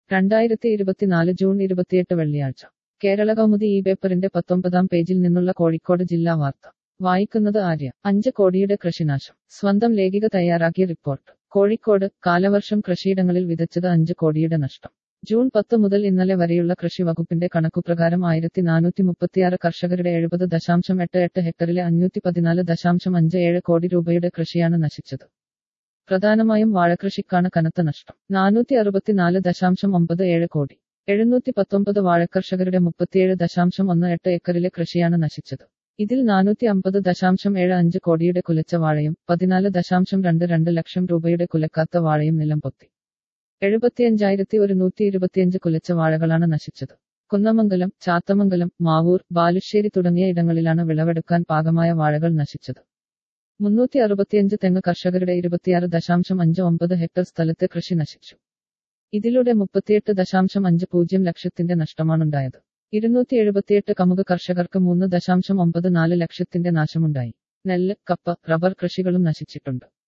രണ്ടായിരത്തി ഇരുപത്തിനാല് ജൂൺ ഇരുപത്തിയെട്ട് വെള്ളിയാഴ്ച കേരള കൗമുദി ഈ പേപ്പറിന്റെ പത്തൊമ്പതാം പേജിൽ നിന്നുള്ള കോഴിക്കോട് ജില്ലാ വാർത്ത വായിക്കുന്നത് ആര്യ അഞ്ച് കോടിയുടെ കൃഷിനാശം സ്വന്തം ലേഖിക തയ്യാറാക്കിയ റിപ്പോർട്ട് കോഴിക്കോട് കാലവർഷം കൃഷിയിടങ്ങളിൽ വിതച്ചത് അഞ്ച് കോടിയുടെ നഷ്ടം ജൂൺ പത്ത് മുതൽ ഇന്നലെ വരെയുള്ള കൃഷി വകുപ്പിന്റെ കണക്കുപ്രകാരം ആയിരത്തി നാനൂറ്റി മുപ്പത്തിയാറ് കർഷകരുടെ എഴുപത് ദശാംശം എട്ട് എട്ട് ഹെക്ടറിലെ അഞ്ഞൂറ്റി പതിനാല് ദശാംശം അഞ്ച് ഏഴ് കോടി രൂപയുടെ കൃഷിയാണ് നശിച്ചത് പ്രധാനമായും വാഴകൃഷിക്കാണ് കനത്ത നഷ്ടം നാനൂറ്റി അറുപത്തിനാല് ദശാംശം ഒമ്പത് ഏഴ് കോടി എഴുന്നൂറ്റി പത്തൊമ്പത് വാഴക്കർഷകരുടെ മുപ്പത്തിയേഴ് ദശാംശം ഒന്ന് എട്ട് ഏക്കറിലെ കൃഷിയാണ് നശിച്ചത് ഇതിൽ നാനൂറ്റി അമ്പത് ദശാംശം ഏഴ് അഞ്ച് കോടിയുടെ കുലച്ച വാഴയും പതിനാല് ദശാംശം രണ്ട് രണ്ട് ലക്ഷം രൂപയുടെ കുലക്കാത്ത വാഴയും നിലംപൊത്തി എഴുപത്തിയഞ്ചായിരത്തി ഒരുന്നൂറ്റി ഇരുപത്തിയഞ്ച് കുലച്ച വാഴകളാണ് നശിച്ചത് കുന്നമംഗലം ചാത്തമംഗലം മാവൂർ ബാലുശ്ശേരി തുടങ്ങിയ ഇടങ്ങളിലാണ് വിളവെടുക്കാൻ പാകമായ വാഴകൾ നശിച്ചത് മുന്നൂറ്റി അറുപത്തിയഞ്ച് തെങ്ങ് കർഷകരുടെ ഇരുപത്തിയാറ് ദശാംശം അഞ്ച് ഒമ്പത് ഹെക്ടർ സ്ഥലത്തെ കൃഷി നശിച്ചു ഇതിലൂടെ മുപ്പത്തിയെട്ട് ദശാംശം അഞ്ച് പൂജ്യം ലക്ഷത്തിന്റെ നഷ്ടമാണുണ്ടായത് ഇരുന്നൂറ്റി എഴുപത്തിയെട്ട് കമുക കർഷകർക്ക് മൂന്ന് ദശാംശം ഒമ്പത് നാല് ലക്ഷത്തിന്റെ നാശമുണ്ടായി നെല്ല് കപ്പ റബ്ബർ കൃഷികളും നശിച്ചിട്ടുണ്ട്